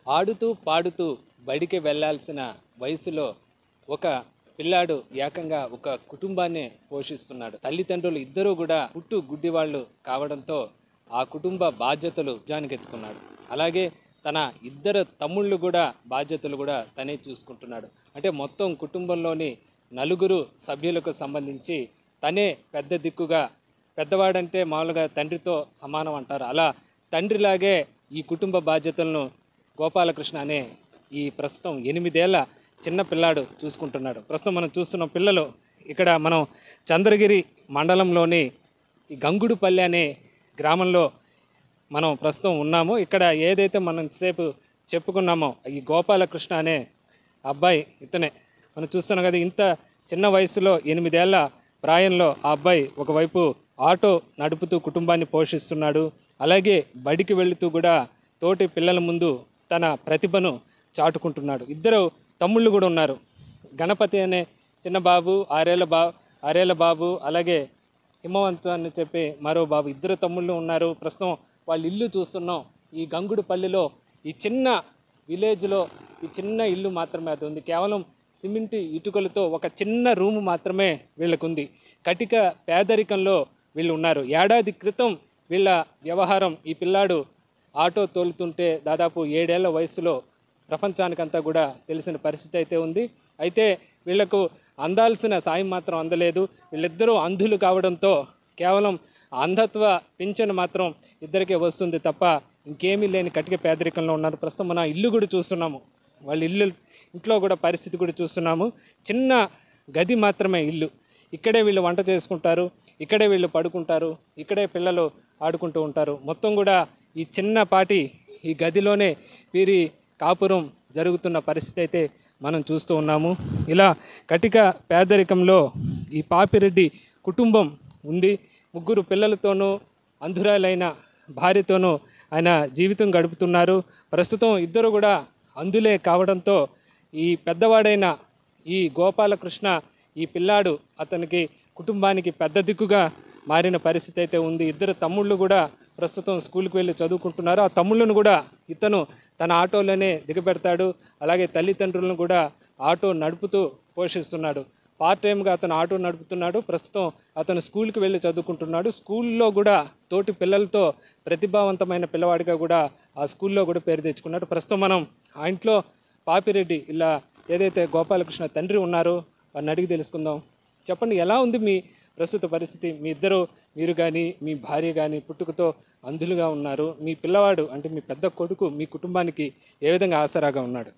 ఆడుతూ పాడుతూ బడికి వెళ్ళాల్సిన వయసులో ఒక పిల్లాడు ఏకంగా ఒక కుటుంబాన్ని పోషిస్తున్నాడు తల్లిదండ్రులు ఇద్దరూ కూడా పుట్టు గుడ్డి వాళ్ళు కావడంతో ఆ కుటుంబ బాధ్యతలు ఎత్తుకున్నాడు అలాగే తన ఇద్దరు తమ్ముళ్ళు కూడా బాధ్యతలు కూడా తనే చూసుకుంటున్నాడు అంటే మొత్తం కుటుంబంలోని నలుగురు సభ్యులకు సంబంధించి తనే పెద్ద దిక్కుగా పెద్దవాడంటే మామూలుగా తండ్రితో సమానం అంటారు అలా తండ్రిలాగే ఈ కుటుంబ బాధ్యతలను గోపాలకృష్ణ అనే ఈ ప్రస్తుతం ఎనిమిదేళ్ల చిన్న పిల్లాడు చూసుకుంటున్నాడు ప్రస్తుతం మనం చూస్తున్న పిల్లలు ఇక్కడ మనం చంద్రగిరి మండలంలోని ఈ గంగుడుపల్లి అనే గ్రామంలో మనం ప్రస్తుతం ఉన్నాము ఇక్కడ ఏదైతే మనం సేపు చెప్పుకున్నామో ఈ గోపాలకృష్ణ అనే అబ్బాయి ఇతనే మనం చూస్తున్నాం కదా ఇంత చిన్న వయసులో ఎనిమిదేళ్ల ప్రాయంలో ఆ అబ్బాయి ఒకవైపు ఆటో నడుపుతూ కుటుంబాన్ని పోషిస్తున్నాడు అలాగే బడికి వెళుతూ కూడా తోటి పిల్లల ముందు తన ప్రతిభను చాటుకుంటున్నాడు ఇద్దరు తమ్ముళ్ళు కూడా ఉన్నారు గణపతి అనే చిన్న బాబు ఆరేళ్ళ బా ఆరేళ్ళ బాబు అలాగే హిమవంత్ అని చెప్పి మరో బాబు ఇద్దరు తమ్ముళ్ళు ఉన్నారు ప్రస్తుతం వాళ్ళ ఇల్లు చూస్తున్నాం ఈ గంగుడుపల్లిలో ఈ చిన్న విలేజ్లో ఈ చిన్న ఇల్లు మాత్రమే అది ఉంది కేవలం సిమెంట్ ఇటుకలతో ఒక చిన్న రూము మాత్రమే వీళ్ళకు ఉంది కటిక పేదరికంలో వీళ్ళు ఉన్నారు ఏడాది క్రితం వీళ్ళ వ్యవహారం ఈ పిల్లాడు ఆటో తోలుతుంటే దాదాపు ఏడేళ్ల వయసులో ప్రపంచానికంతా కూడా తెలిసిన పరిస్థితి అయితే ఉంది అయితే వీళ్లకు అందాల్సిన సాయం మాత్రం అందలేదు వీళ్ళిద్దరూ అంధులు కావడంతో కేవలం అంధత్వ పింఛను మాత్రం ఇద్దరికే వస్తుంది తప్ప ఇంకేమీ లేని కటిక పేదరికంలో ఉన్నారు ప్రస్తుతం మన ఇల్లు కూడా చూస్తున్నాము వాళ్ళ ఇల్లు ఇంట్లో కూడా పరిస్థితి కూడా చూస్తున్నాము చిన్న గది మాత్రమే ఇల్లు ఇక్కడే వీళ్ళు వంట చేసుకుంటారు ఇక్కడే వీళ్ళు పడుకుంటారు ఇక్కడే పిల్లలు ఆడుకుంటూ ఉంటారు మొత్తం కూడా ఈ చిన్నపాటి ఈ గదిలోనే వీరి కాపురం జరుగుతున్న పరిస్థితి అయితే మనం చూస్తూ ఉన్నాము ఇలా కటిక పేదరికంలో ఈ పాపిరెడ్డి కుటుంబం ఉంది ముగ్గురు పిల్లలతోనూ అంధురాలైన భార్యతోనూ ఆయన జీవితం గడుపుతున్నారు ప్రస్తుతం ఇద్దరు కూడా అంధులే కావడంతో ఈ పెద్దవాడైన ఈ గోపాలకృష్ణ ఈ పిల్లాడు అతనికి కుటుంబానికి పెద్ద దిక్కుగా మారిన పరిస్థితి అయితే ఉంది ఇద్దరు తమ్ముళ్ళు కూడా ప్రస్తుతం స్కూల్కి వెళ్ళి చదువుకుంటున్నారు ఆ తమ్ముళ్ళను కూడా ఇతను తన ఆటోలోనే దిగబెడతాడు అలాగే తల్లిదండ్రులను కూడా ఆటో నడుపుతూ పోషిస్తున్నాడు పార్ట్ టైంగా అతను ఆటో నడుపుతున్నాడు ప్రస్తుతం అతను స్కూల్కి వెళ్ళి చదువుకుంటున్నాడు స్కూల్లో కూడా తోటి పిల్లలతో ప్రతిభావంతమైన పిల్లవాడిగా కూడా ఆ స్కూల్లో కూడా పేరు తెచ్చుకున్నాడు ప్రస్తుతం మనం ఆ ఇంట్లో పాపిరెడ్డి ఇలా ఏదైతే గోపాలకృష్ణ తండ్రి ఉన్నారో వారిని అడిగి తెలుసుకుందాం చెప్పండి ఎలా ఉంది మీ ప్రస్తుత పరిస్థితి మీ ఇద్దరు మీరు కానీ మీ భార్య కానీ పుట్టుకతో అంధులుగా ఉన్నారు మీ పిల్లవాడు అంటే మీ పెద్ద కొడుకు మీ కుటుంబానికి ఏ విధంగా ఆసరాగా ఉన్నాడు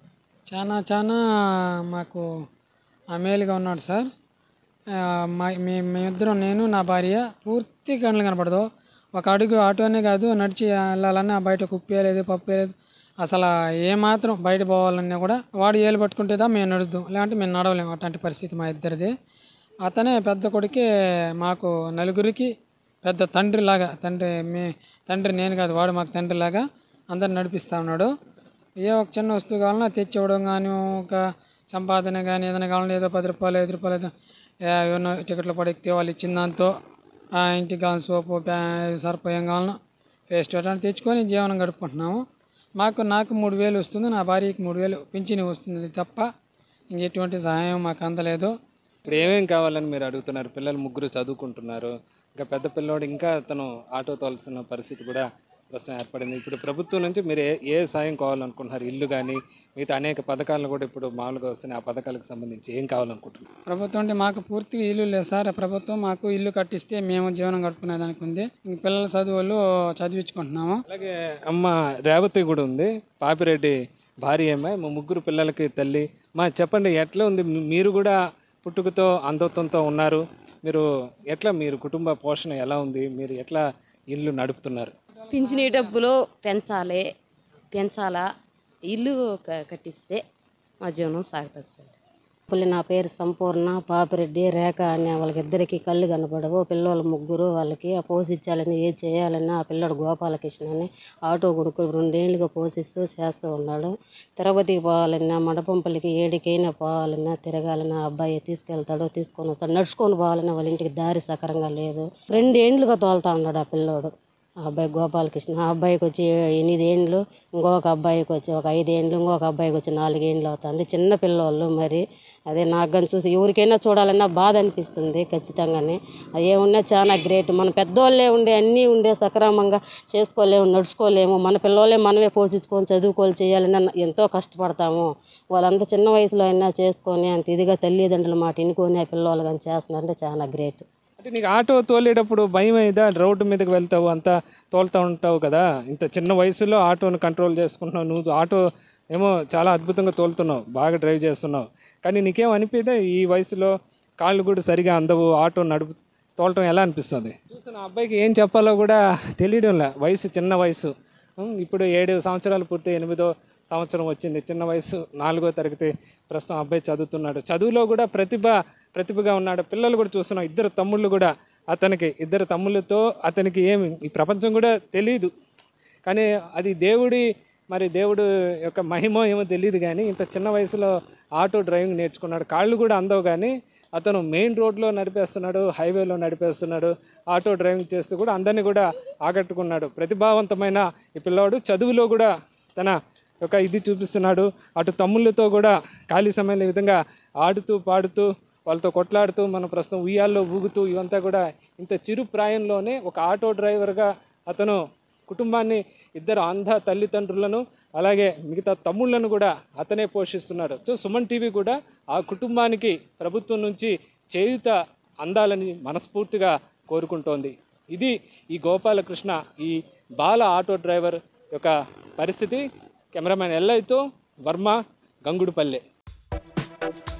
చాలా చాలా మాకు అమేలుగా ఉన్నాడు సార్ ఆ, మా మే మేమిద్దరం నేను నా భార్య పూర్తి కళ్ళు కనపడదు ఒక అడుగు ఆటోనే కాదు నడిచి వెళ్ళాలన్నా బయట కుప్పే లేదు పప్పే లేదు అసలు ఏమాత్రం బయట పోవాలన్నా కూడా వాడు ఏలు పట్టుకుంటేదా మేము నడుద్దాం లేదంటే మేము నడవలేము అట్లాంటి పరిస్థితి మా ఇద్దరిది అతనే పెద్ద కొడుకే మాకు నలుగురికి పెద్ద తండ్రి లాగా తండ్రి మే తండ్రి నేను కాదు వాడు మాకు తండ్రి లాగా అందరిని నడిపిస్తా ఉన్నాడు ఏ ఒక చిన్న వస్తువు కావాలన్నా తెచ్చి ఇవ్వడం కానీ ఒక సంపాదన కానీ ఏదైనా కావాలన్నా ఏదో పది రూపాయలు ఐదు రూపాయలు ఏదో ఏ, ఏమన్నా టికెట్లు పడితే వాళ్ళు ఇచ్చిన దాంతో ఆ, ఇంటికి కావాలని సోపు ప్యా- సర్ఫ్ ఏం కావాలన్నా పేస్ట్ అట్లాంటి తెచ్చుకొని జీవనం గడుపుకుంటున్నాము మాకు నాకు మూడు వేలు వస్తుంది నా భార్యకి మూడు వేలు పింఛని వస్తుంది తప్ప ఇంకెటువంటి సహాయం మాకు అందలేదు ఇప్పుడు ఏమేం కావాలని మీరు అడుగుతున్నారు పిల్లలు ముగ్గురు చదువుకుంటున్నారు ఇంకా పెద్ద పిల్లోడు ఇంకా అతను ఆటో తోలాల్సిన పరిస్థితి కూడా ప్రస్తుతం ఏర్పడింది ఇప్పుడు ప్రభుత్వం నుంచి మీరు ఏ ఏ సాయం కావాలనుకుంటున్నారు ఇల్లు కానీ మిగతా అనేక పథకాలను కూడా ఇప్పుడు మామూలుగా వస్తున్నాయి ఆ పథకాలకు సంబంధించి ఏం కావాలనుకుంటున్నారు ప్రభుత్వం అంటే మాకు పూర్తిగా ఇల్లు లేదు సార్ ప్రభుత్వం మాకు ఇల్లు కట్టిస్తే మేము జీవనం గడుపుకునే దానికి ఉంది ఇంక పిల్లల చదువులు చదివించుకుంటున్నాము అలాగే అమ్మ రేవతి కూడా ఉంది పాపిరెడ్డి భార్య ఏమో మా ముగ్గురు పిల్లలకి తల్లి మా చెప్పండి ఎట్లా ఉంది మీ- మీరు కూడా పుట్టుకతో అంధత్వంతో ఉన్నారు మీరు ఎట్లా మీరు కుటుంబ పోషణ ఎలా ఉంది మీరు ఎట్లా ఇల్లు నడుపుతున్నారు పింఛనీ డబ్బులు పెంచాలి పెంచాలా ఇల్లు క- కట్టిస్తే మా జీవనం సాగుతుంది సార్ పుల్లి నా పేరు సంపూర్ణ పాపిరెడ్డి రేఖ అనే వాళ్ళకిద్దరికి కళ్ళు కనపడవు పిల్లోళ్ళు ముగ్గురు వాళ్ళకి ఆ పోషించాలని ఏ చేయాలన్నా ఆ పిల్లడు గోపాలకృష్ణ అని ఆటో కొడుకు రెండేళ్లుగా పోషిస్తూ చేస్తూ ఉన్నాడు తిరుపతికి పోవాలన్నా మడపంపల్లికి ఏడికైనా పోవాలన్నా తిరగాలన్నా ఆ అబ్బాయి తీసుకెళ్తాడు తీసుకొని వస్తాడు నడుచుకొని పోవాలన్నా వాళ్ళ ఇంటికి దారి సకరంగా లేదు రెండేండ్లుగా తోలుతా ఉన్నాడు ఆ పిల్లోడు ఆ అబ్బాయి గోపాలకృష్ణ ఆ అబ్బాయికి వచ్చి ఎనిమిది ఏండ్లు ఇంకొక అబ్బాయికి వచ్చి ఒక ఐదు ఏండ్లు ఇంకొక అబ్బాయికి వచ్చి నాలుగు ఏండ్లు అవుతుంది చిన్న పిల్లోళ్ళు మరి అదే నాకు కానీ చూసి ఎవరికైనా చూడాలన్నా బాధ అనిపిస్తుంది ఖచ్చితంగానే అది ఏమున్నా చాలా గ్రేట్ మన పెద్దోళ్ళే ఉండే అన్నీ ఉండే సక్రమంగా చేసుకోలేము నడుచుకోలేము మన పిల్లోళ్ళే మనమే పోషించుకొని చదువుకోవాలి చేయాలని ఎంతో కష్టపడతాము వాళ్ళంతా చిన్న వయసులో అయినా చేసుకొని అంత ఇదిగా తల్లిదండ్రుల మాట వినుకొని ఆ పిల్లోళ్ళు కానీ చేస్తున్నారంటే చాలా గ్రేట్ అంటే నీకు ఆటో తోలేటప్పుడు భయం అయిందా రోడ్డు మీదకి వెళ్తావు అంతా తోలుతూ ఉంటావు కదా ఇంత చిన్న వయసులో ఆటోను కంట్రోల్ చేసుకుంటున్నావు నువ్వు ఆటో ఏమో చాలా అద్భుతంగా తోలుతున్నావు బాగా డ్రైవ్ చేస్తున్నావు కానీ నీకేం అనిపిదా ఈ వయసులో కాళ్ళు కూడా సరిగా అందవు ఆటో నడుపు తోలటం ఎలా అనిపిస్తుంది చూసిన అబ్బాయికి ఏం చెప్పాలో కూడా తెలియడంలే వయసు చిన్న వయసు ఉమ్, ఇప్పుడు ఏడు సంవత్సరాలు పూర్తి ఎనిమిదో సంవత్సరం వచ్చింది చిన్న వయసు నాలుగో తరగతి ప్రస్తుతం అబ్బాయి చదువుతున్నాడు చదువులో కూడా ప్రతిభ ప్రతిభగా ఉన్నాడు పిల్లలు కూడా చూస్తున్నాం ఇద్దరు తమ్ముళ్ళు కూడా అతనికి ఇద్దరు తమ్ముళ్ళతో అతనికి ఏమి ఈ ప్రపంచం కూడా తెలియదు కానీ అది దేవుడి మరి దేవుడు యొక్క మహిమ ఏమో తెలియదు కానీ ఇంత చిన్న వయసులో ఆటో డ్రైవింగ్ నేర్చుకున్నాడు కాళ్ళు కూడా అందవు కానీ అతను మెయిన్ రోడ్లో నడిపేస్తున్నాడు హైవేలో నడిపేస్తున్నాడు ఆటో డ్రైవింగ్ చేస్తూ కూడా అందరినీ కూడా ఆకట్టుకున్నాడు ప్రతిభావంతమైన ఈ పిల్లవాడు చదువులో కూడా తన ఒక ఇది చూపిస్తున్నాడు అటు తమ్ముళ్ళతో కూడా ఖాళీ సమయంలో ఈ విధంగా ఆడుతూ పాడుతూ వాళ్ళతో కొట్లాడుతూ మనం ప్రస్తుతం ఉయ్యాల్లో ఊగుతూ ఇవంతా కూడా ఇంత చిరు ప్రాయంలోనే ఒక ఆటో డ్రైవర్గా అతను కుటుంబాన్ని ఇద్దరు అంధ తల్లిదండ్రులను అలాగే మిగతా తమ్ముళ్ళను కూడా అతనే పోషిస్తున్నాడు సో సుమన్ టీవీ కూడా ఆ కుటుంబానికి ప్రభుత్వం నుంచి చేయుత అందాలని మనస్ఫూర్తిగా కోరుకుంటోంది ఇది ఈ గోపాలకృష్ణ ఈ బాల ఆటో డ్రైవర్ యొక్క పరిస్థితి కెమెరామెన్ ఎల్లయ్యతో వర్మ గంగుడుపల్లె